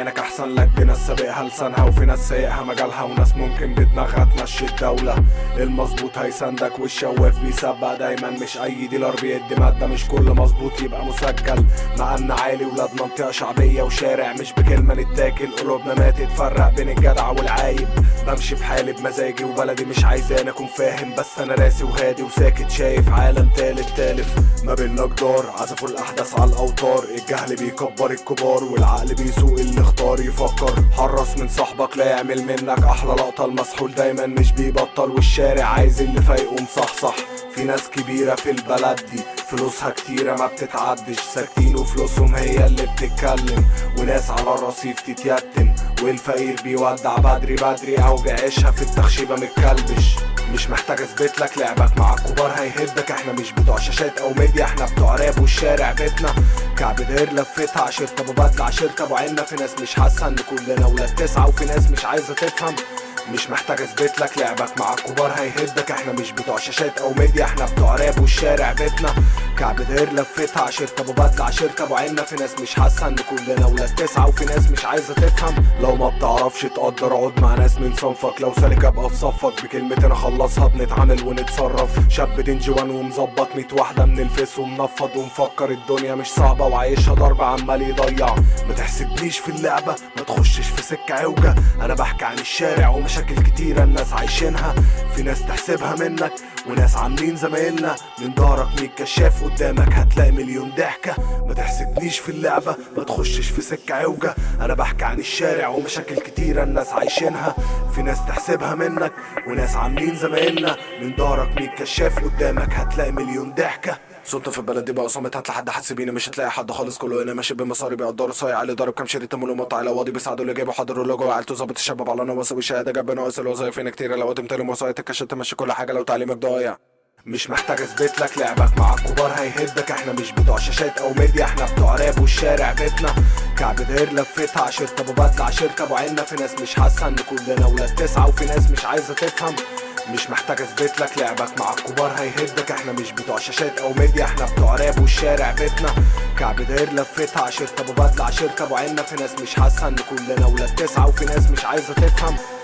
عينك احسن لك دي ناس سابقها لسانها وفي ناس سايقها مجالها وناس ممكن بدماغها تمشي الدولة المظبوط هيساندك والشواف بيسبق دايما مش اي ديلر بيدي مادة مش كل مظبوط يبقى مسجل مقامنا عالي ولاد منطقة شعبية وشارع مش بكلمة نتاكل قلوبنا ما تتفرق بين الجدع والعايب بمشي في حالي بمزاجي وبلدي مش عايزاني اكون فاهم بس انا راسي وهادي وساكت شايف عالم تالت تالف ما بينا جدار عزفوا الاحداث على الاوتار الجهل بيكبر الكبار والعقل بيسوق اللي اختار يفكر حرص من صاحبك لا يعمل منك احلى لقطه المسحول دايما مش بيبطل والشارع عايز اللي فايقه مصحصح في ناس كبيرة في البلد دي فلوسها كتيرة ما بتتعدش ساكتين وفلوسهم هي اللي بتتكلم وناس على الرصيف تتيتم والفقير بيودع بدري بدري او بيعيشها في التخشيبة متكلبش مش محتاج اثبت لك لعبك مع الكبار هيهدك احنا مش بتوع شاشات او ميديا احنا بتوع راب والشارع بيتنا كعب داير لفتها عشرة ابو بدل عشرة ابو عنا في ناس مش حاسه ان كلنا ولاد تسعه وفي ناس مش عايزه تفهم مش محتاج اثبت لك لعبك مع الكبار هيهدك احنا مش بتوع شاشات او ميديا احنا بتوع راب والشارع بيتنا كعب داير لفتها عشرة ابو بدل عشرة ابو عنا في ناس مش حاسه ان كلنا ولاد تسعه وفي ناس مش عايزه تفهم لو ما بتعرفش تقدر اقعد مع ناس من صنفك لو سالك ابقى في صفك بكلمتين اخلصها بنتعامل ونتصرف شاب دنجوان ومظبط ميت واحده من الفيس ومنفض ومفكر الدنيا مش صعبه وعايشها ضرب عمال يضيع ما تحسبنيش في اللعبه ما تخشش في سكه عوجه انا بحكي عن الشارع ومشاكل كتيره الناس عايشينها في ناس تحسبها منك وناس عاملين زمايلنا من ظهرك ميت كشاف قدامك هتلاقي مليون ضحكه ما تحسبنيش في اللعبه ما تخشش في سكه عوجه انا بحكي عن الشارع ومشاكل كتيره الناس عايشينها في ناس تحسبها منك وناس عاملين زمايلنا من ظهرك ميت كشاف قدامك هتلاقي مليون ضحكه صوت في البلد دي بقى صامت هات لحد حاسبيني مش هتلاقي حد خالص كله هنا ماشي بمصاري بيقدروا صايع علي ضارب كام شريط تمول ومقطع على واضي بيساعدوا اللي جايبوا حضروا اللي جوه عيلته ظابط الشباب على نواصي والشهاده جاب ناقص الوظايف هنا كتير لو قدمت لهم وسايط الكشف تمشي كل حاجه لو تعليمك ضايع مش محتاج اثبت لك لعبك مع الكبار هيهدك احنا مش بتوع شاشات او ميديا احنا بتوع راب والشارع بيتنا كعب داير لفتها عشرة ابو بدل عشرة ابو عنا في ناس مش حاسه ان كلنا ولاد تسعه وفي ناس مش عايزه تفهم مش محتاج اثبت لك لعبك مع الكبار هيهدك احنا مش بتوع شاشات او ميديا احنا بتوع راب والشارع بيتنا كعب داير لفتها عشرة ابو بدل عشرة ابو عنا في ناس مش حاسه ان كلنا ولاد تسعه وفي ناس مش عايزه تفهم